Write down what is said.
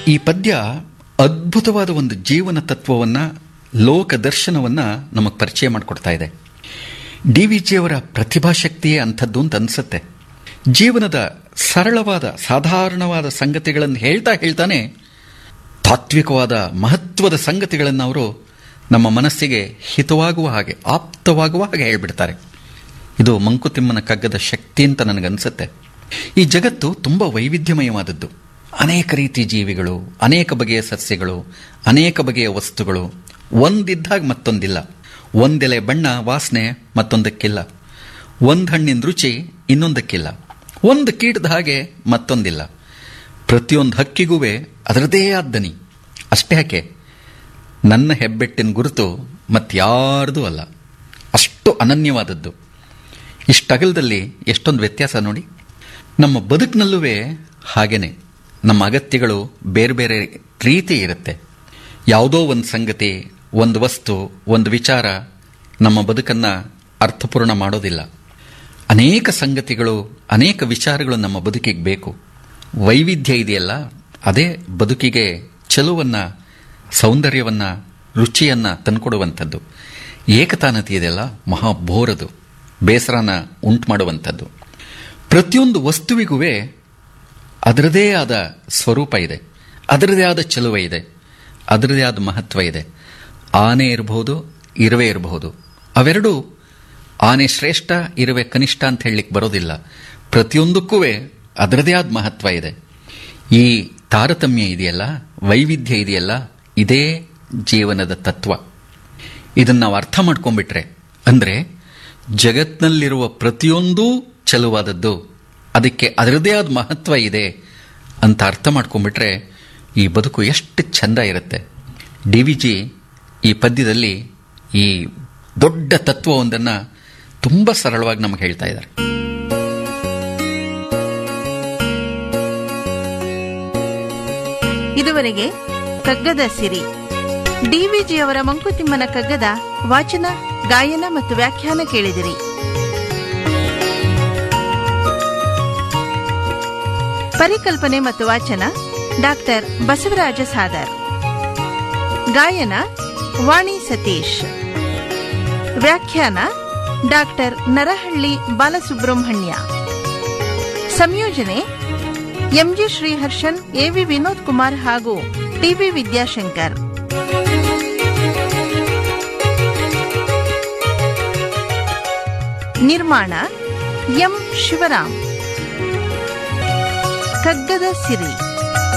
ಈ ಪದ್ಯ ಅದ್ಭುತವಾದ ಒಂದು ಜೀವನ ತತ್ವವನ್ನು ಲೋಕ ದರ್ಶನವನ್ನು ನಮಗೆ ಪರಿಚಯ ಮಾಡಿಕೊಡ್ತಾ ಇದೆ ಡಿ ವಿ ಜಿಯವರ ಪ್ರತಿಭಾಶಕ್ತಿಯೇ ಅಂಥದ್ದು ಅಂತ ಅನಿಸುತ್ತೆ ಜೀವನದ ಸರಳವಾದ ಸಾಧಾರಣವಾದ ಸಂಗತಿಗಳನ್ನು ಹೇಳ್ತಾ ಹೇಳ್ತಾನೆ ತಾತ್ವಿಕವಾದ ಮಹತ್ವದ ಸಂಗತಿಗಳನ್ನು ಅವರು ನಮ್ಮ ಮನಸ್ಸಿಗೆ ಹಿತವಾಗುವ ಹಾಗೆ ಆಪ್ತವಾಗುವ ಹಾಗೆ ಹೇಳ್ಬಿಡ್ತಾರೆ ಇದು ಮಂಕುತಿಮ್ಮನ ಕಗ್ಗದ ಶಕ್ತಿ ಅಂತ ನನಗನ್ಸುತ್ತೆ ಈ ಜಗತ್ತು ತುಂಬ ವೈವಿಧ್ಯಮಯವಾದದ್ದು ಅನೇಕ ರೀತಿ ಜೀವಿಗಳು ಅನೇಕ ಬಗೆಯ ಸಸ್ಯಗಳು ಅನೇಕ ಬಗೆಯ ವಸ್ತುಗಳು ಒಂದಿದ್ದಾಗ ಮತ್ತೊಂದಿಲ್ಲ ಒಂದೆಲೆ ಬಣ್ಣ ವಾಸನೆ ಮತ್ತೊಂದಕ್ಕಿಲ್ಲ ಒಂದು ಹಣ್ಣಿನ ರುಚಿ ಇನ್ನೊಂದಕ್ಕಿಲ್ಲ ಒಂದು ಕೀಟದ ಹಾಗೆ ಮತ್ತೊಂದಿಲ್ಲ ಪ್ರತಿಯೊಂದು ಹಕ್ಕಿಗೂ ಅದರದೇ ಆದ ದನಿ ಅಷ್ಟೇ ಯಾಕೆ ನನ್ನ ಹೆಬ್ಬೆಟ್ಟಿನ ಗುರುತು ಮತ್ತಾರ್ದೂ ಅಲ್ಲ ಅಷ್ಟು ಅನನ್ಯವಾದದ್ದು ಇಷ್ಟಗಲದಲ್ಲಿ ಎಷ್ಟೊಂದು ವ್ಯತ್ಯಾಸ ನೋಡಿ ನಮ್ಮ ಬದುಕಿನಲ್ಲೂ ಹಾಗೇನೆ ನಮ್ಮ ಅಗತ್ಯಗಳು ಬೇರೆ ಬೇರೆ ರೀತಿ ಇರುತ್ತೆ ಯಾವುದೋ ಒಂದು ಸಂಗತಿ ಒಂದು ವಸ್ತು ಒಂದು ವಿಚಾರ ನಮ್ಮ ಬದುಕನ್ನು ಅರ್ಥಪೂರ್ಣ ಮಾಡೋದಿಲ್ಲ ಅನೇಕ ಸಂಗತಿಗಳು ಅನೇಕ ವಿಚಾರಗಳು ನಮ್ಮ ಬದುಕಿಗೆ ಬೇಕು ವೈವಿಧ್ಯ ಇದೆಯಲ್ಲ ಅದೇ ಬದುಕಿಗೆ ಚೆಲುವನ್ನು ಸೌಂದರ್ಯವನ್ನು ರುಚಿಯನ್ನು ತಂದುಕೊಡುವಂಥದ್ದು ಏಕತಾನತೆ ಇದೆಯಲ್ಲ ಮಹಾ ಬೋರದು ಬೇಸರನ ಉಂಟು ಮಾಡುವಂಥದ್ದು ಪ್ರತಿಯೊಂದು ವಸ್ತುವಿಗೂ ಅದರದೇ ಆದ ಸ್ವರೂಪ ಇದೆ ಅದರದೇ ಆದ ಚೆಲುವ ಇದೆ ಅದರದೇ ಆದ ಮಹತ್ವ ಇದೆ ಆನೆ ಇರಬಹುದು ಇರುವೆ ಇರಬಹುದು ಅವೆರಡೂ ಆನೆ ಶ್ರೇಷ್ಠ ಇರುವೆ ಕನಿಷ್ಠ ಅಂತ ಹೇಳಲಿಕ್ಕೆ ಬರೋದಿಲ್ಲ ಪ್ರತಿಯೊಂದಕ್ಕೂ ಅದರದೇ ಆದ ಮಹತ್ವ ಇದೆ ಈ ತಾರತಮ್ಯ ಇದೆಯಲ್ಲ ವೈವಿಧ್ಯ ಇದೆಯಲ್ಲ ಇದೇ ಜೀವನದ ತತ್ವ ಇದನ್ನು ನಾವು ಅರ್ಥ ಮಾಡ್ಕೊಂಡ್ಬಿಟ್ರೆ ಅಂದರೆ ಜಗತ್ನಲ್ಲಿರುವ ಪ್ರತಿಯೊಂದೂ ಚಲುವಾದದ್ದು ಅದಕ್ಕೆ ಅದರದೇ ಆದ ಮಹತ್ವ ಇದೆ ಅಂತ ಅರ್ಥ ಮಾಡ್ಕೊಂಡ್ಬಿಟ್ರೆ ಈ ಬದುಕು ಎಷ್ಟು ಚಂದ ಇರುತ್ತೆ ಡಿ ವಿ ಜಿ ಈ ಪದ್ಯದಲ್ಲಿ ಈ ದೊಡ್ಡ ತತ್ವವೊಂದನ್ನು ತುಂಬ ಸರಳವಾಗಿ ನಮಗೆ ಹೇಳ್ತಾ ಇದ್ದಾರೆ ಇದುವರೆಗೆ ಕಗ್ಗದ ಸಿರಿ ಡಿವಿಜಿಯವರ ಮಂಕುತಿಮ್ಮನ ಕಗ್ಗದ ವಾಚನ ಗಾಯನ ಮತ್ತು ವ್ಯಾಖ್ಯಾನ ಕೇಳಿದಿರಿ ಪರಿಕಲ್ಪನೆ ಮತ್ತು ವಾಚನ ಡಾಕ್ಟರ್ ಬಸವರಾಜ ಸಾದರ್ ಗಾಯನ ವಾಣಿ ಸತೀಶ್ ವ್ಯಾಖ್ಯಾನ ಡಾಕ್ಟರ್ ನರಹಳ್ಳಿ ಬಾಲಸುಬ್ರಹ್ಮಣ್ಯ ಸಂಯೋಜನೆ ಎಂಜಿ ಶ್ರೀಹರ್ಷನ್ ಎವಿ ವಿನೋದ್ ಕುಮಾರ್ ಹಾಗೂ ಟಿವಿ ವಿದ್ಯಾಶಂಕರ್ ನಿರ್ಮಾಣ ಎಂ ಶಿವರಾಮ್ ಕಗ್ಗದ ಸಿರಿ